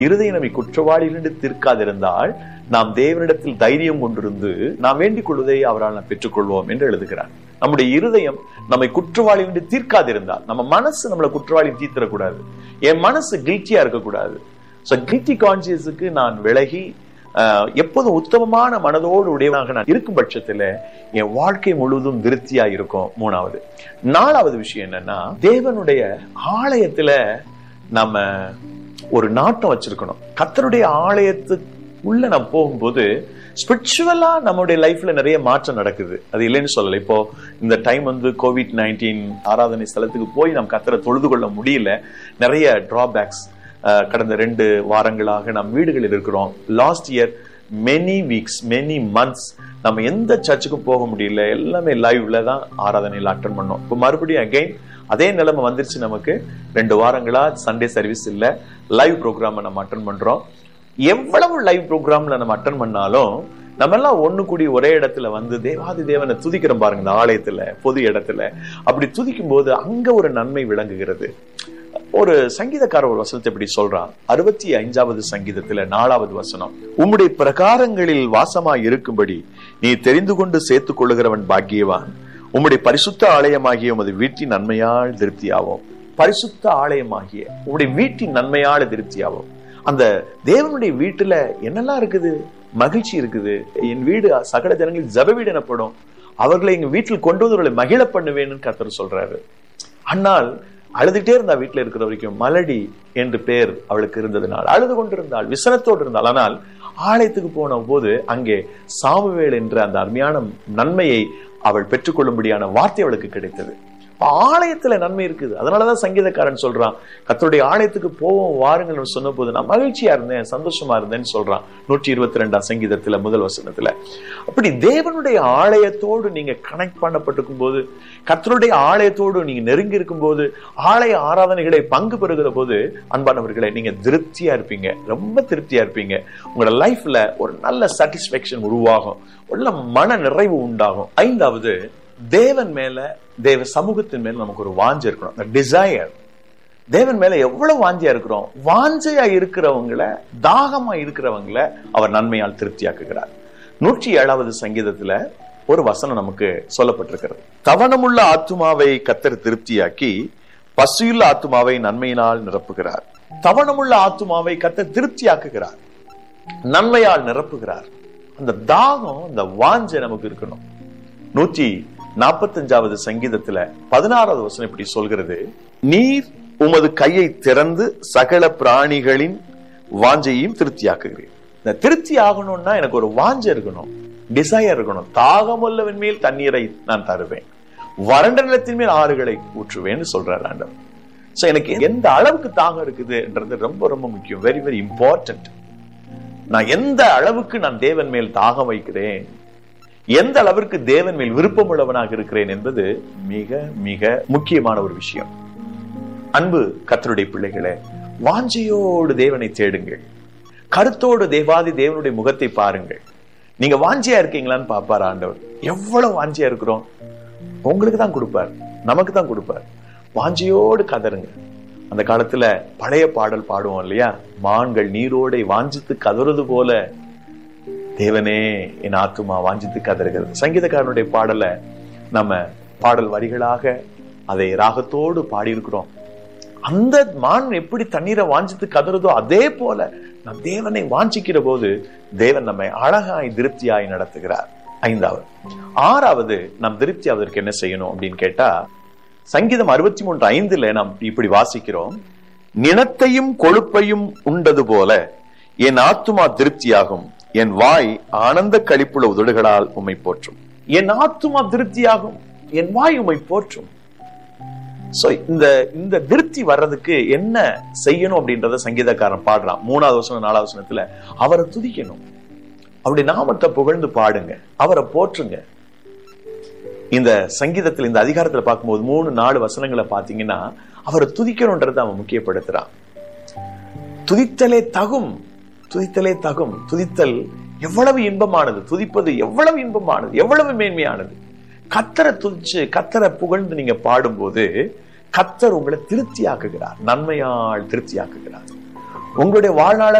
இருதயம் நம்மை குற்றவாளிகளிருந்து தீர்க்காதிருந்தால் நாம் தேவனிடத்தில் தைரியம் கொண்டிருந்து நாம் வேண்டிக் கொள்வதை அவரால் நாம் பெற்றுக்கொள்வோம் என்று எழுதுகிறார் நம்முடைய இருதயம் நம்மை குற்றவாளி என்று தீர்க்காதிருந்தால் நம்ம மனசு நம்மளை குற்றவாளி தீர்த்திடக்கூடாது என் மனசு கில்ட்டியா இருக்கக்கூடாது ஸோ கில்ட்டி கான்சியஸுக்கு நான் விலகி ஆஹ், எப்போதும் உத்தமமான மனதோடு உடையவனாக நான் இருக்கும் பட்சத்துல என் வாழ்க்கை முழுவதும் திருப்தியா இருக்கும் மூணாவது நாலாவது விஷயம் என்னன்னா தேவனுடைய ஆலயத்துல நம்ம ஒரு நாட்டம் வச்சிருக்கணும் கத்தருடைய ஆலயத்துக்கு உள்ள நம்ம போகும்போது ஸ்பிரிச்சுவலா நம்மளுடைய லைஃப்ல நிறைய மாற்றம் நடக்குது அது இல்லைன்னு சொல்லல இப்போ இந்த டைம் வந்து கோவிட் நைன்டீன் ஆராதனை ஸ்தலத்துக்கு போய் நம்ம கத்தரை தொழுது கொள்ள முடியல நிறைய டிராபேக்ஸ் கடந்த ரெண்டு வாரங்களாக நம் வீடுகளில் இருக்கிறோம் last year many weeks many months நம்ம எந்த சர்ச்சுக்கும் போக முடியல எல்லாமே லைவ்ல தான் ஆராதனையில் அட்டன் பண்ணோம் இப்போ மறுபடியும் அகைன் அதே நிலைமை வந்துருச்சு நமக்கு ரெண்டு வாரங்களா சண்டே சர்வீஸ் இல்ல லைவ் ப்ரோக்ராம் நம்ம அட்டன் பண்றோம் எவ்வளவு லைவ் ப்ரோக்ராம்ல நம்ம அட்டன் பண்ணாலும் நம்ம எல்லாம் ஒண்ணு கூடி ஒரே இடத்துல வந்து தேவாதி தேவனை துதிக்கிறோம் பாருங்க இந்த ஆலயத்துல பொது இடத்துல அப்படி துதிக்கும் போது அங்க ஒரு நன்மை விளங்குகிறது ஒரு சங்கீதக்காரர் ஒரு வசனத்தை இப்படி சொல்றான் அறுபத்தி ஐந்தாவது சங்கீதத்துல நாலாவது வசனம் உம்முடைய பிரகாரங்களில் வாசமாய் இருக்கும்படி நீ தெரிந்து கொண்டு சேர்த்துக் கொள்ளுகிறவன் பாக்கியவான் உம்முடைய பரிசுத்த ஆலயமாகிய உமது வீட்டின் நன்மையால் திருப்தியாவோம் பரிசுத்த ஆலயமாகிய உம்முடைய வீட்டின் நன்மையால் திருப்தியாவோம் அந்த தேவனுடைய வீட்டுல என்னெல்லாம் இருக்குது மகிழ்ச்சி இருக்குது என் வீடு சகல ஜனங்கள் ஜப வீடு எனப்படும் அவர்களை எங்க வீட்டில் கொண்டு வந்தவர்களை மகிழ பண்ணுவேன்னு கர்த்தர் சொல்றாரு ஆனால் அழுதுகிட்டே இருந்தா வீட்டுல இருக்கிற வரைக்கும் மலடி என்று பேர் அவளுக்கு இருந்ததுனால் அழுது கொண்டிருந்தாள் விசனத்தோடு இருந்தாள் ஆனால் ஆலயத்துக்கு போன போது அங்கே சாமுவேல் என்ற அந்த அருமையான நன்மையை அவள் பெற்றுக்கொள்ளும்படியான வார்த்தை அவளுக்கு கிடைத்தது அப்ப ஆலயத்துல நன்மை இருக்குது அதனாலதான் சங்கீதக்காரன் சொல்றான் கத்தருடைய ஆலயத்துக்கு போவோம் வாருங்கள் சொன்ன போது நான் மகிழ்ச்சியா இருந்தேன் சந்தோஷமா இருந்தேன்னு சொல்றான் நூற்றி இருபத்தி ரெண்டாம் சங்கீதத்துல முதல் வசனத்துல அப்படி தேவனுடைய ஆலயத்தோடு நீங்க கனெக்ட் பண்ணப்பட்டிருக்கும் போது கத்தருடைய ஆலயத்தோடு நீங்க நெருங்கி இருக்கும் போது ஆலய ஆராதனைகளை பங்கு பெறுகிற போது அன்பானவர்களே நீங்க திருப்தியா இருப்பீங்க ரொம்ப திருப்தியா இருப்பீங்க உங்களோட லைஃப்ல ஒரு நல்ல சாட்டிஸ்பேக்ஷன் உருவாகும் உள்ள மன நிறைவு உண்டாகும் ஐந்தாவது தேவன் மேல தேவ சமூகத்தின் மேல நமக்கு ஒரு வாஞ்சை இருக்கணும் டிசையர் தேவன் மேல எவ்வளவு வாஞ்சியா இருக்கிறோம் வாஞ்சையா இருக்கிறவங்கள தாகமா இருக்கிறவங்கள அவர் நன்மையால் திருப்தியாக்குகிறார் நூற்றி ஏழாவது சங்கீதத்துல ஒரு வசனம் நமக்கு சொல்லப்பட்டிருக்கிறது தவணமுள்ள ஆத்துமாவை கத்தர் திருப்தியாக்கி பசியுள்ள ஆத்துமாவை நன்மையினால் நிரப்புகிறார் தவணமுள்ள ஆத்துமாவை கத்தர் திருப்தியாக்குகிறார் நன்மையால் நிரப்புகிறார் அந்த தாகம் அந்த வாஞ்சை நமக்கு இருக்கணும் நூற்றி நாற்பத்தஞ்சாவது சங்கீதத்துல பதினாறாவது வசனம் இப்படி சொல்கிறது நீர் உமது கையை திறந்து சகல பிராணிகளின் வாஞ்சையும் திருப்தியாக்குகிறீர் இந்த திருப்தி ஆகணும்னா எனக்கு ஒரு வாஞ்சை இருக்கணும் டிசையர் இருக்கணும் தாகமுள்ளவன் மேல் தண்ணீரை நான் தருவேன் வறண்ட நிலத்தின் மேல் ஆறுகளை ஊற்றுவேன்னு சொல்றார் ஆண்டவர் சோ எனக்கு எந்த அளவுக்கு தாகம் இருக்குதுன்றது ரொம்ப ரொம்ப முக்கியம் வெரி வெரி இம்பார்ட்டன்ட் நான் எந்த அளவுக்கு நான் தேவன் மேல் தாகம் வைக்கிறேன் எந்த அளவிற்கு தேவன் மேல் விருப்பம் உள்ளவனாக இருக்கிறேன் என்பது மிக மிக முக்கியமான ஒரு விஷயம் அன்பு கத்தருடைய பிள்ளைகளே வாஞ்சையோடு தேவனை தேடுங்கள் கருத்தோடு தேவாதி தேவனுடைய முகத்தை பாருங்கள் நீங்க வாஞ்சியா இருக்கீங்களான்னு பாப்பார் ஆண்டவர் எவ்வளவு வாஞ்சியா இருக்கிறோம் உங்களுக்கு தான் கொடுப்பார் நமக்கு தான் கொடுப்பார் வாஞ்சியோடு கதருங்க அந்த காலத்துல பழைய பாடல் பாடுவோம் இல்லையா மான்கள் நீரோடை வாஞ்சித்து கதறது போல தேவனே என் ஆத்துமா வாஞ்சித்து கதறுகிறது சங்கீதக்காரனுடைய பாடலை நம்ம பாடல் வரிகளாக அதை ராகத்தோடு பாடியிருக்கிறோம் அந்த மான் எப்படி தண்ணீரை வாஞ்சித்து கதறுதோ அதே போல நம் தேவனை வாஞ்சிக்கிற போது தேவன் நம்மை அழகாய் திருப்தியாய் நடத்துகிறார் ஐந்தாவது ஆறாவது நாம் திருப்தி அதற்கு என்ன செய்யணும் அப்படின்னு கேட்டா சங்கீதம் அறுபத்தி மூன்று ஐந்துல நாம் இப்படி வாசிக்கிறோம் நினத்தையும் கொழுப்பையும் உண்டது போல என் ஆத்துமா திருப்தியாகும் என் வாய் ஆனந்த கழிப்புள்ள உதடுகளால் உம்மை போற்றும் என் ஆத்துமா திருப்தியாகும் என் வாய் உம்மை போற்றும் சோ இந்த இந்த திருப்தி வர்றதுக்கு என்ன செய்யணும் அப்படின்றத சங்கீதக்காரன் பாடுறான் மூணாவது வசனம் நாலாவது வசனத்துல அவரை துதிக்கணும் அப்படி நாமத்தை புகழ்ந்து பாடுங்க அவரை போற்றுங்க இந்த சங்கீதத்துல இந்த அதிகாரத்துல பார்க்கும்போது மூணு நாலு வசனங்களை பாத்தீங்கன்னா அவரை துதிக்கணும்ன்றத அவன் முக்கியப்படுத்துறான் துதித்தலே தகும் துதித்தலே தகும் துதித்தல் எவ்வளவு இன்பமானது துதிப்பது எவ்வளவு இன்பமானது எவ்வளவு மேன்மையானது கத்தரை துதிச்சு கத்தரை புகழ்ந்து நீங்க பாடும்போது கத்தர் உங்களை திருப்தியாக்குகிறார் நன்மையால் திருப்தியாக்குகிறார் உங்களுடைய வாழ்நாள